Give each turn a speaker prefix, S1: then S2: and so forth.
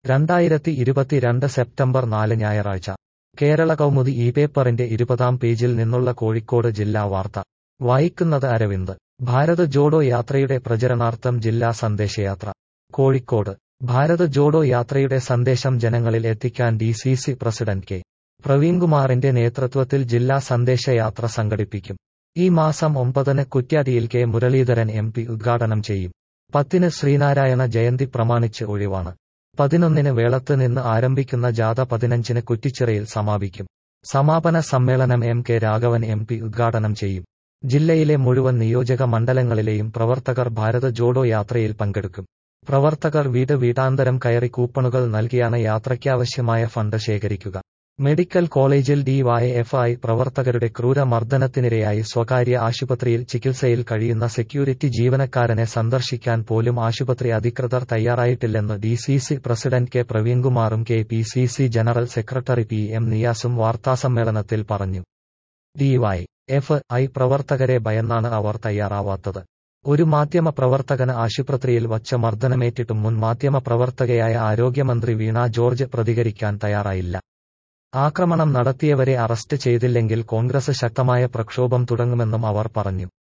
S1: രണ്ടായിരത്തി ഇരുപത്തിരണ്ട് സെപ്റ്റംബർ നാല് ഞായറാഴ്ച കേരള കൗമുദി ഈ പേപ്പറിന്റെ ഇരുപതാം പേജിൽ നിന്നുള്ള കോഴിക്കോട് ജില്ലാ വാർത്ത വായിക്കുന്നത് അരവിന്ദ് ഭാരത് ജോഡോ യാത്രയുടെ പ്രചരണാർത്ഥം ജില്ലാ സന്ദേശയാത്ര കോഴിക്കോട് ഭാരത് ജോഡോ യാത്രയുടെ സന്ദേശം ജനങ്ങളിൽ എത്തിക്കാൻ D C C president K പ്രവീൺകുമാറിന്റെ നേതൃത്വത്തിൽ ജില്ലാ സന്ദേശയാത്ര സംഘടിപ്പിക്കും ഈ മാസം ഒമ്പതിന് കുറ്റ്യാടിയിൽ കെ മുരളീധരൻ എം പി ഉദ്ഘാടനം ചെയ്യും പത്തിന് ശ്രീനാരായണ ജയന്തി പ്രമാണിച്ച് ഒഴിവാണ് പതിനൊന്നിന് വേളത്ത് നിന്ന് ആരംഭിക്കുന്ന ജാഥ പതിനഞ്ചിന് കുറ്റിച്ചിറയിൽ സമാപിക്കും സമാപന സമ്മേളനം M K Raghavan M P ഉദ്ഘാടനം ചെയ്യും ജില്ലയിലെ മുഴുവൻ നിയോജക മണ്ഡലങ്ങളിലെയും പ്രവർത്തകർ ഭാരത് ജോഡോ യാത്രയിൽ പങ്കെടുക്കും പ്രവർത്തകർ വീട് വീടാന്തരം കയറി കൂപ്പണുകൾ നൽകിയാണ് യാത്രയ്ക്കാവശ്യമായ ഫണ്ട് ശേഖരിക്കുക മെഡിക്കൽ കോളേജിൽ ഡിവൈഎഫ്ഐ പ്രവർത്തകരുടെ ക്രൂരമർദ്ദനത്തിനിരയായി സ്വകാര്യ ആശുപത്രിയിൽ ചികിത്സയിൽ കഴിയുന്ന സെക്യൂരിറ്റി ജീവനക്കാരനെ സന്ദർശിക്കാൻ പോലും ആശുപത്രി അധികൃതർ തയ്യാറായിട്ടില്ലെന്ന് D C C president K പ്രവീൺകുമാറും K P C C general secretary P M നിയാസും വാർത്താസമ്മേളനത്തിൽ പറഞ്ഞു ഡിവൈ എഫ് ഐ പ്രവർത്തകരെ ഭയന്നാണ് അവർ തയ്യാറാവാത്തത് ഒരു മാധ്യമ പ്രവർത്തകന് ആശുപത്രിയിൽ വച്ച മർദ്ദനമേറ്റിട്ടും മുൻ മാധ്യമ പ്രവർത്തകയായ ആരോഗ്യമന്ത്രി വീണ ജോർജ് പ്രതികരിക്കാൻ തയ്യാറായില്ല ആക്രമണം നടത്തിയവരെ അറസ്റ്റ് ചെയ്തില്ലെങ്കിൽ കോൺഗ്രസ് ശക്തമായ പ്രക്ഷോഭം തുടങ്ങുമെന്നും അവർ പറഞ്ഞു